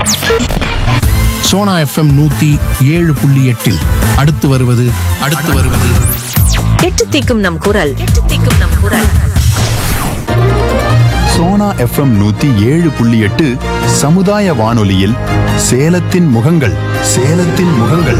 Sona FM நூத்தி ஏழு புள்ளி எட்டில் அடுத்து வருவது அடுத்து வருவது எட்டு தீக்கும் நம் குரல் எட்டு தீக்கும் நம் குரல் சோனா எஃப்எம் நூத்தி ஏழு புள்ளி எட்டு சமுதாய வானொலியில் சேலத்தின் முகங்கள் சேலத்தின் முகங்கள்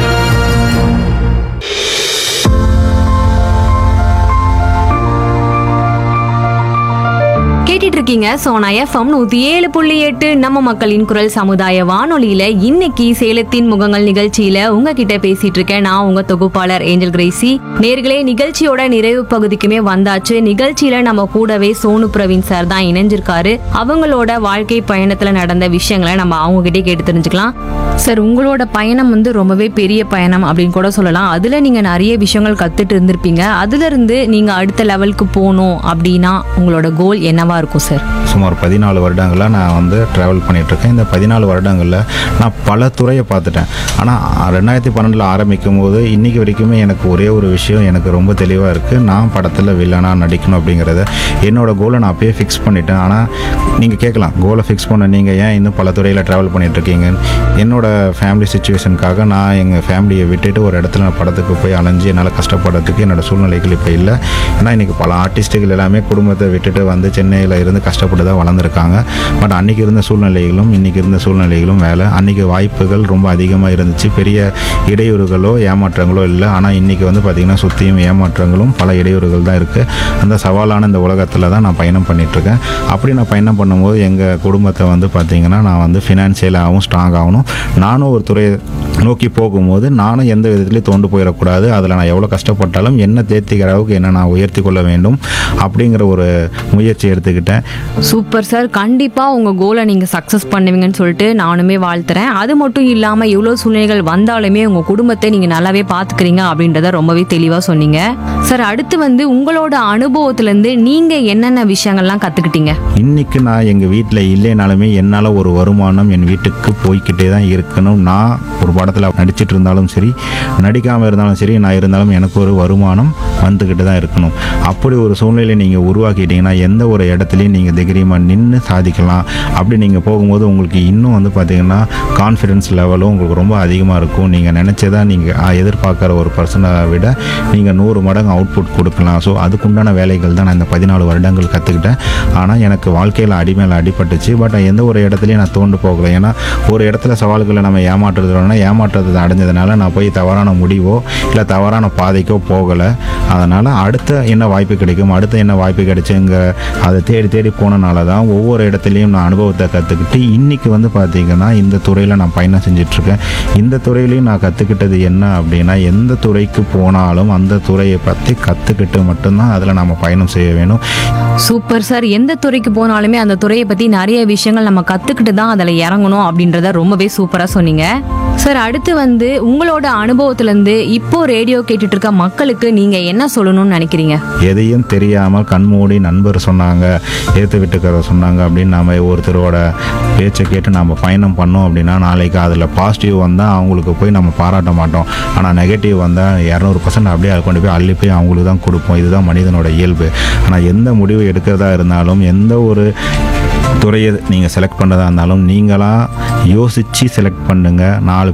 கேட்டுட்டு இருக்கீங்க சோனா எஃப்எம் நூத்தி ஏழு புள்ளி எட்டு நம்ம மக்களின் குரல் சமுதாய வானொலியில இன்னைக்கு சேலத்தின் முகங்கள் நிகழ்ச்சியில உங்ககிட்ட பேசிட்டு இருக்கேன் நான் உங்க தொகுப்பாளர் ஏஞ்சல் கிரேசி நேர்களே நிகழ்ச்சியோட நிறைவு பகுதிக்குமே வந்தாச்சு நிகழ்ச்சியில நம்ம கூடவே சோனு பிரவீன் சார் தான் இணைஞ்சிருக்காரு அவங்களோட வாழ்க்கை பயணத்துல நடந்த விஷயங்களை நம்ம அவங்க கிட்டே கேட்டு தெரிஞ்சுக்கலாம் சார் உங்களோட பயணம் வந்து ரொம்பவே பெரிய பயணம் அப்படின்னு கூட சொல்லலாம் அதுல நீங்க நிறைய விஷயங்கள் கத்துட்டு இருந்திருப்பீங்க அதுல இருந்து நீங்க அடுத்த லெவலுக்கு போகணும் அப்படின்னா உங்களோட கோல் என்னவா இருக்கும் சார் சுமார் பதினாலு வருடங்களாக நான் வந்து ட்ராவல் பண்ணிகிட்ருக்கேன் இந்த பதினாலு வருடங்களில் நான் பல துறையை பார்த்துட்டேன் ஆனால் ரெண்டாயிரத்தி பன்னெண்டில் ஆரம்பிக்கும் போது இன்றைக்கி வரைக்குமே எனக்கு ஒரே ஒரு விஷயம் எனக்கு ரொம்ப தெளிவாக இருக்குது நான் படத்தில் வில்லனாக நடிக்கணும் அப்படிங்கிறத என்னோட கோலை நான் அப்பயே ஃபிக்ஸ் பண்ணிட்டேன் ஆனால் நீங்கள் கேட்கலாம் கோலை ஃபிக்ஸ் பண்ண நீங்கள் ஏன் இன்னும் பல துறையில் ட்ராவல் பண்ணிகிட்ருக்கீங்க என்னோட ஃபேமிலி சுச்சுவேஷனுக்காக நான் எங்கள் ஃபேமிலியை விட்டுட்டு ஒரு இடத்துல நான் படத்துக்கு போய் அலைஞ்சு என்னால் கஷ்டப்படுறதுக்கு என்னோட சூழ்நிலைகள் இப்போ இல்லை ஏன்னா இன்றைக்கி பல ஆர்டிஸ்ட்டுகள் எல்லாமே குடும்பத்தை விட்டுட்டு வந்து சென்னையில் இருந்து கஷ்டப்பட்டு தான் வளர்ந்துருக்காங்க பட் அன்றைக்கி இருந்த சூழ்நிலைகளும் இன்றைக்கி இருந்த சூழ்நிலைகளும் வேலை அன்றைக்கி வாய்ப்புகள் ரொம்ப அதிகமாக இருந்துச்சு பெரிய இடையூறுகளோ ஏமாற்றங்களோ இல்லை ஆனால் இன்றைக்கி வந்து பார்த்திங்கன்னா சுற்றியும் ஏமாற்றங்களும் பல இடையூறுகள் தான் இருக்குது அந்த சவாலான இந்த உலகத்தில் தான் நான் பயணம் பண்ணிகிட்ருக்கேன் அப்படி நான் பயணம் பண்ணும்போது எங்கள் குடும்பத்தை வந்து பார்த்திங்கன்னா நான் வந்து ஃபினான்ஷியலாகவும் ஸ்ட்ராங் ஆகணும் நானும் ஒரு துறையை நோக்கி போகும்போது நானும் எந்த விதத்துலையும் தோண்டு போயிடக்கூடாது அதில் நான் எவ்வளோ கஷ்டப்பட்டாலும் என்ன தேர்த்திக்கிற அளவுக்கு என்ன நான் உயர்த்தி கொள்ள வேண்டும் அப்படிங்கிற ஒரு முயற்சி எடுத்துக்கிட்டேன் சூப்பர் சார் கண்டிப்பா உங்க கோலை நீங்க சக்சஸ் பண்ணுவீங்கன்னு சொல்லிட்டு நானுமே வாழ்த்துறேன் அது மட்டும் இல்லாம எவ்வளவு சூழ்நிலைகள் வந்தாலுமே உங்க குடும்பத்தை நீங்க நல்லாவே பாத்துக்கிறீங்க அப்படின்றத ரொம்பவே தெளிவா சொன்னீங்க சார் அடுத்து வந்து உங்களோட அனுபவத்துல இருந்து நீங்க என்னென்ன விஷயங்கள்லாம் கத்துக்கிட்டீங்க இன்னைக்கு நான் எங்கள் வீட்டில் இல்லைனாலுமே என்னால் ஒரு வருமானம் என் வீட்டுக்கு போய்க்கிட்டே தான் இருக்கணும் நான் ஒரு படத்தில் நடிச்சிட்டு இருந்தாலும் சரி நடிக்காமல் இருந்தாலும் சரி நான் இருந்தாலும் எனக்கு ஒரு வருமானம் வந்துக்கிட்டு தான் இருக்கணும் அப்படி ஒரு சூழ்நிலை நீங்கள் உருவாக்கிட்டீங்கன்னா எந்த ஒரு இடத்துலையும் நீங்கள் தைரியமாக நின்று சாதிக்கலாம் அப்படி நீங்கள் போகும்போது உங்களுக்கு இன்னும் வந்து பார்த்தீங்கன்னா கான்ஃபிடென்ஸ் லெவலும் உங்களுக்கு ரொம்ப அதிகமாக இருக்கும் நீங்கள் நினச்சதா நீங்கள் எதிர்பார்க்குற ஒரு பர்சனை விட நீங்கள் நூறு மடங்கு அவுட்புட் கொடுக்கலாம் ஸோ அதுக்குண்டான வேலைகள் தான் நான் இந்த பதினாலு வருடங்கள் கற்றுக்கிட்டேன் ஆனால் எனக்கு வாழ்க்கையில் அடிமையில் அடிபட்டுச்சு பட் எந்த ஒரு இடத்துலையும் நான் தோண்டு போகலை ஏன்னா ஒரு இடத்துல சவால்களை நம்ம ஏமாற்றுறதுனா ஏமாற்றத்தை அடைஞ்சதுனால நான் போய் தவறான முடிவோ இல்லை தவறான பாதைக்கோ போகலை அதனால் அடுத்த என்ன வாய்ப்பு கிடைக்கும் அடுத்த என்ன வாய்ப்பு கிடைச்சுங்க அதை தேடி தேடி போனனால தான் ஒவ்வொரு இடத்துலையும் நான் அனுபவத்தை கற்றுக்கிட்டு இன்றைக்கி வந்து பார்த்திங்கன்னா இந்த துறையில் நான் பயணம் செஞ்சிட்ருக்கேன் இந்த துறையிலையும் நான் கற்றுக்கிட்டது என்ன அப்படின்னா எந்த துறைக்கு போனாலும் அந்த துறையை பற்றி கற்றுக்கிட்டு மட்டும்தான் அதில் நம்ம பயணம் செய்ய வேணும் சூப்பர் சார் எந்த துறைக்கு போனாலுமே அந்த துறையை பத்தி நிறைய விஷயங்கள் நம்ம கத்துக்கிட்டு தான் அதுல இறங்கணும் அப்படின்றத ரொம்பவே சூப்பரா சொன்னீங்க சார் அடுத்து வந்து உங்களோட அனுபவத்துல இருந்து இப்போ ரேடியோ கேட்டுட்டு இருக்க மக்களுக்கு நீங்க என்ன சொல்லணும்னு நினைக்கிறீங்க எதையும் தெரியாமல் கண்மூடி நண்பர் சொன்னாங்க ஏற்று வீட்டுக்காரர் சொன்னாங்க அப்படின்னு நம்ம ஒருத்தரோட பேச்சை கேட்டு நம்ம பயணம் பண்ணோம் அப்படின்னா நாளைக்கு அதில் பாசிட்டிவ் வந்தால் அவங்களுக்கு போய் நம்ம பாராட்ட மாட்டோம் ஆனால் நெகட்டிவ் வந்தால் இரநூறு பர்சன்ட் அப்படியே அதை கொண்டு போய் அள்ளி போய் அவங்களுக்கு தான் கொடுப்போம் இதுதான் மனிதனோட இயல்பு ஆனால் எந்த முடிவு எடுக்கிறதா இருந்தாலும் எந்த ஒரு துறையை நீங்கள் செலக்ட் பண்ணுறதா இருந்தாலும் நீங்களாக யோசித்து செலக்ட் பண்ணுங்கள் நாலு